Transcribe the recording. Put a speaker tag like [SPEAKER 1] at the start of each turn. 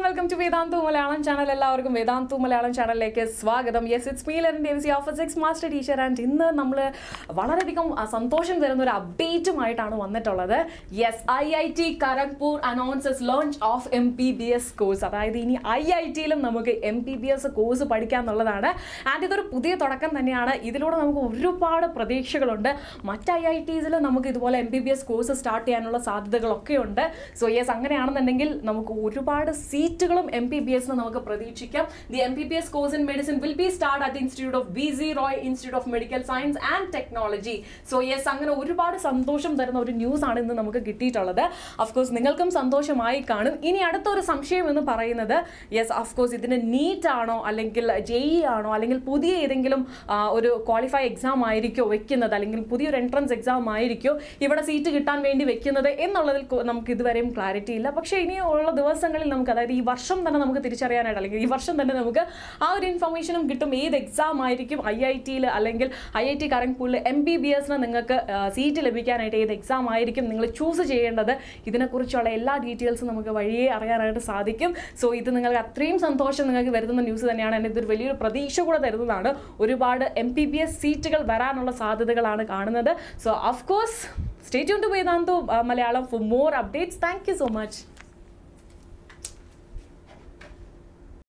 [SPEAKER 1] welcome to Vedantu Malayalam channel എല്ലാവർക്കും വേദാന്തു മലയാളം ചാനലിലേക്ക് സ്വാഗതം yes it's me Lerin Davis of physics master teacher and ഇന്ന് നമ്മൾ വളരെയധികം ആ, സന്തോഷം തരുന്ന ഒരു അപ്ഡേറ്റുമായിട്ടാണ് വന്നിട്ടുള്ളത് yes I I T Kharagpur announces launch of M P B S course അതായത് ഇനി ഐ ഐ ടിയിലും നമുക്ക് M P B S course പഠിക്കാം എന്നുള്ളതാണ് ആൻഡ് ഇതൊരു പുതിയ തുടക്കം തന്നെയാണ് ഇതിലൂടെ നമുക്ക് ഒരുപാട് പ്രതീക്ഷകളുണ്ട് മറ്റ് ഐ ഐ ടീസിൽ നമുക്ക് ഇതുപോലെ M B B S course start ചെയ്യാനുള്ള സാധ്യതകളൊക്കെ ഉണ്ട് സോ യെസ് അങ്ങനെയാണെന്നുണ്ടെങ്കിൽ നമുക്ക് ഒരുപാട് സീറ്റുകളും എം പി ബി എസിന് നമുക്ക് പ്രതീക്ഷിക്കാം the M P B S course in medicine will be start at institute of B C Roy institute of medical science and technology so yes അങ്ങനെ ഒരുപാട് സന്തോഷം തരുന്ന ഒരു ന്യൂസ് ആണ് ഇന്ന് നമുക്ക് കിട്ടിയിട്ടുള്ളത് അഫ്കോഴ്സ് നിങ്ങൾക്കും സന്തോഷമായി കാണും ഇനി അടുത്തൊരു സംശയം എന്ന് പറയുന്നത് യെസ് അഫ്കോഴ്സ് ഇതിന് നീറ്റ് ആണോ അല്ലെങ്കിൽ ജെഇ ആണോ അല്ലെങ്കിൽ പുതിയ ഏതെങ്കിലും ആ, ഒരു ക്വാളിഫൈ എക്സാം ആയിരിക്കോ വെക്കുന്നത് അല്ലെങ്കിൽ പുതിയൊരു എൻട്രൻസ് എക്സാം ആയിരിക്കോ ഇവിടെ സീറ്റ് കിട്ടാൻ വേണ്ടി വെക്കുന്നത് എന്നുള്ളതിൽ കൊ- നമുക്ക് ഇതുവരെയും ക്ലാരിറ്റി ഇല്ല പക്ഷേ ഇനിയുള്ള ദിവസങ്ങളിൽ നമുക്ക് അതായത് ഈ വർഷം തന്നെ നമുക്ക് തിരിച്ചറിയാനായിട്ട് അല്ലെങ്കിൽ ഈ വർഷം തന്നെ നമുക്ക് ആ ഒരു ഇൻഫർമേഷനും കിട്ടും ഏത് എക്സാം ആയിരിക്കും ഐ ഐ ടിയിൽ അല്ലെങ്കിൽ ഐ ഐ ടി കറങ്പൂരിൽ എം ബി ബി എസിന് നിങ്ങൾക്ക് സീറ്റ് ലഭിക്കാനായിട്ട് ഏത് എക്സാം ആയിരിക്കും നിങ്ങൾ ചൂസ് ചെയ്യേണ്ടത് ഇതിനെക്കുറിച്ചുള്ള എല്ലാ ഡീറ്റെയിൽസും നമുക്ക് വഴിയേ അറിയാനായിട്ട് സാധിക്കും സോ ഇത് നിങ്ങൾക്ക് അത്രയും സന്തോഷം നിങ്ങൾക്ക് വരുന്ന ന്യൂസ് തന്നെയാണ് എന്നെ ഇതൊരു വലിയൊരു പ്രതീക്ഷ കൂടെ തരുന്നതാണ് ഒരുപാട് എം പി ബി എസ് സീറ്റുകൾ വരാനുള്ള സാധ്യതകളാണ് കാണുന്നത് so of course stay tune to Vedantu Malayalam for more updates thank you so much